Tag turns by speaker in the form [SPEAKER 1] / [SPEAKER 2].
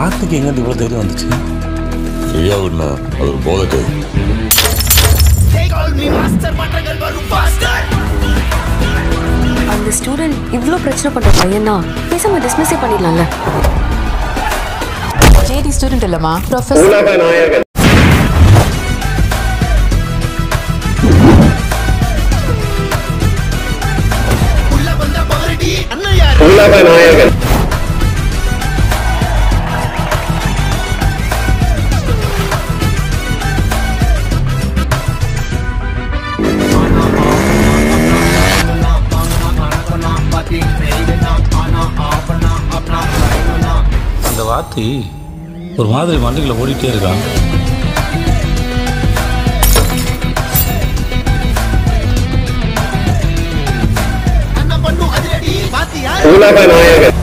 [SPEAKER 1] வார்த்தைக்கு எங்கேருந்து இவ்வளோ தைரியம் வந்துச்சு
[SPEAKER 2] ஃப்ரீயா விடணும் அது ஒரு போதைக்கு
[SPEAKER 3] அந்த ஸ்டூடெண்ட் இவ்ளோ பிரச்சனை பண்ற பையனா பேசாம டிஸ்மிஸே பண்ணிடலாம்ல
[SPEAKER 4] ஜேடி ஸ்டூடெண்ட் இல்லம்மா ப்ரொஃபஸர்
[SPEAKER 5] உலக நாயகன் உலக நாயகன்
[SPEAKER 1] அந்த வார்த்தை ஒரு மாதிரி மண்டைக்குள்ள ஓடிட்டே இருக்கான்
[SPEAKER 5] உலக நாயகன்